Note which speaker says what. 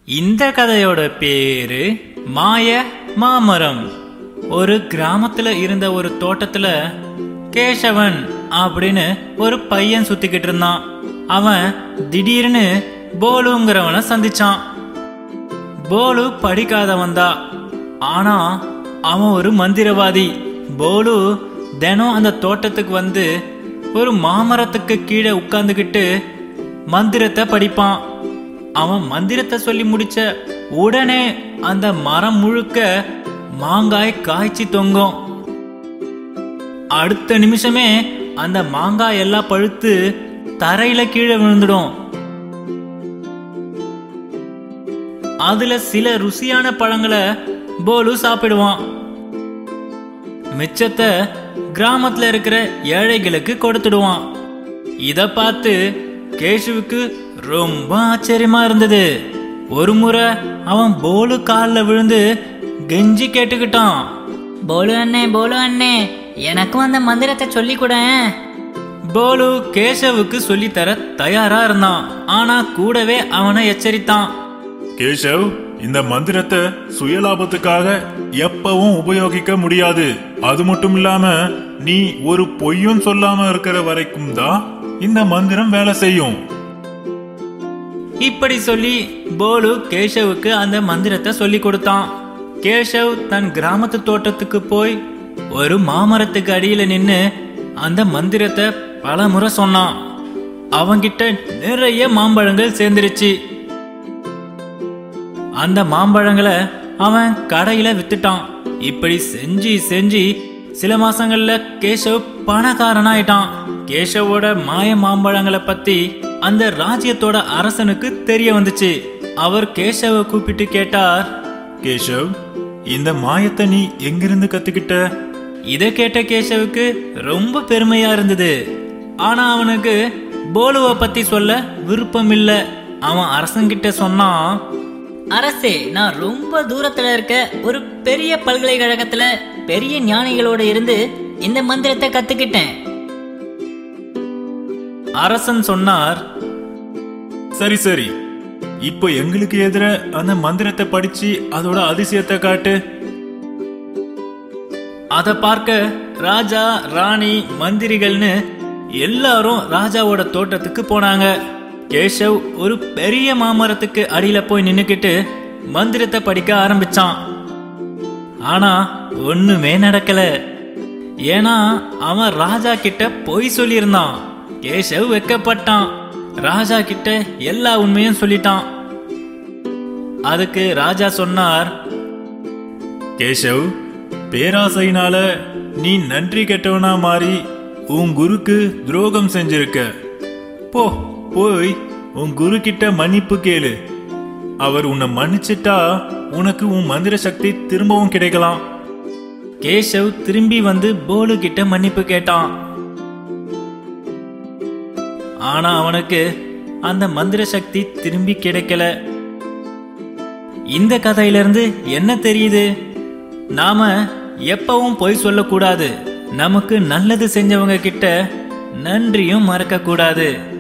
Speaker 1: இந்த கதையோட பேரு மாய மாமரம் ஒரு கிராமத்துல இருந்த ஒரு தோட்டத்துல கேசவன் அப்படின்னு ஒரு பையன் சுத்திக்கிட்டு இருந்தான் அவன் திடீர்னு போலுங்கிறவனை சந்திச்சான் போலு படிக்காதவன் தான் ஆனா அவன் ஒரு மந்திரவாதி போலு தினம் அந்த தோட்டத்துக்கு வந்து ஒரு மாமரத்துக்கு கீழே உட்கார்ந்துக்கிட்டு மந்திரத்தை படிப்பான் அவன் மந்திரத்தை சொல்லி முடிச்ச உடனே அந்த மரம் முழுக்க மாங்காய் காய்ச்சி தொங்கும் அடுத்த நிமிஷமே அந்த மாங்காய் எல்லாம் பழுத்து தரையில கீழே விழுந்துடும் அதுல சில ருசியான பழங்களை போலு சாப்பிடுவான் மிச்சத்தை கிராமத்துல இருக்கிற ஏழைகளுக்கு கொடுத்துடுவான் இத பார்த்து கேஷுவுக்கு ரொம்ப ஆச்சரியமா இருந்தது ஒரு முறை அவன் போலு காலில் விழுந்து கெஞ்சி கேட்டுக்கிட்டான்
Speaker 2: போலு அண்ணே போலு அண்ணே எனக்கும் அந்த மந்திரத்தை சொல்லி கூட
Speaker 1: போலு கேசவுக்கு சொல்லித்தர தயாரா இருந்தான் ஆனா கூடவே அவனை எச்சரித்தான்
Speaker 3: கேஷவ் இந்த மந்திரத்தை சுயலாபத்துக்காக எப்பவும் உபயோகிக்க முடியாது அது மட்டும் இல்லாம நீ ஒரு பொய்யும் சொல்லாம இருக்கிற வரைக்கும் தான் இந்த மந்திரம் வேலை செய்யும்
Speaker 1: இப்படி சொல்லி போலு கேஷவுக்கு அந்த மந்திரத்தை சொல்லி கொடுத்தான் கேஷவ் தன் கிராமத்து தோட்டத்துக்கு போய் ஒரு மாமரத்துக்கு அடியில நின்னு அந்த மந்திரத்தை பல முறை சொன்னான் அவன்கிட்ட நிறைய மாம்பழங்கள் சேர்ந்துருச்சு அந்த மாம்பழங்களை அவன் கடையில வித்துட்டான் இப்படி செஞ்சு செஞ்சு சில மாசங்கள்ல கேஷவ் பணக்காரனாயிட்டான் கேஷவோட மாய மாம்பழங்களை பத்தி அந்த ராஜ்யத்தோட அரசனுக்கு தெரிய வந்துச்சு அவர் கேஷவை கூப்பிட்டு கேட்டார்
Speaker 3: கேஷவ் இந்த மாயத்தை நீ எங்கிருந்து கத்துக்கிட்ட
Speaker 1: இதை கேட்ட கேஷவுக்கு ரொம்ப பெருமையா இருந்தது ஆனா அவனுக்கு போலுவை பத்தி சொல்ல விருப்பம் இல்ல அவன் அரசன்கிட்ட சொன்னான்
Speaker 2: அரசே நான் ரொம்ப தூரத்துல இருக்க ஒரு பெரிய பல்கலைக்கழகத்துல பெரிய ஞானிகளோட இருந்து இந்த மந்திரத்தை கத்துக்கிட்டேன்
Speaker 1: அரசன் சொன்னார்
Speaker 3: சரி சரி இப்போ எங்களுக்கு எதிர அந்த மந்திரத்தை படிச்சு அதோட அதிசயத்தை காட்டு
Speaker 1: அதை பார்க்க ராஜா ராணி மந்திரிகள்னு எல்லாரும் ராஜாவோட தோட்டத்துக்கு போனாங்க கேஷவ் ஒரு பெரிய மாமரத்துக்கு அடியில போய் நின்னுக்கிட்டு மந்திரத்தை படிக்க ஆரம்பிச்சான் ஆனா ஒண்ணுமே நடக்கல ஏன்னா அவன் ராஜா கிட்ட பொய் சொல்லியிருந்தான் கேஷவ் வெக்கப்பட்டான் ராஜா கிட்ட எல்லா உண்மையும் சொல்லிட்டான் அதுக்கு ராஜா சொன்னார்
Speaker 3: கேஷவ் பேராசையினால நீ நன்றி கெட்டவனா மாறி உன் குருக்கு துரோகம் செஞ்சிருக்க போ போய் உன் குரு கிட்ட மன்னிப்பு கேளு அவர் உன்னை மன்னிச்சிட்டா உனக்கு உன் மந்திர சக்தி திரும்பவும் கிடைக்கலாம்
Speaker 1: கேஷவ் திரும்பி வந்து போலு கிட்ட மன்னிப்பு கேட்டான் ஆனா அவனுக்கு அந்த மந்திர சக்தி திரும்பி கிடைக்கல இந்த கதையிலிருந்து என்ன தெரியுது நாம எப்பவும் பொய் சொல்லக்கூடாது நமக்கு நல்லது செஞ்சவங்க கிட்ட நன்றியும் மறக்க கூடாது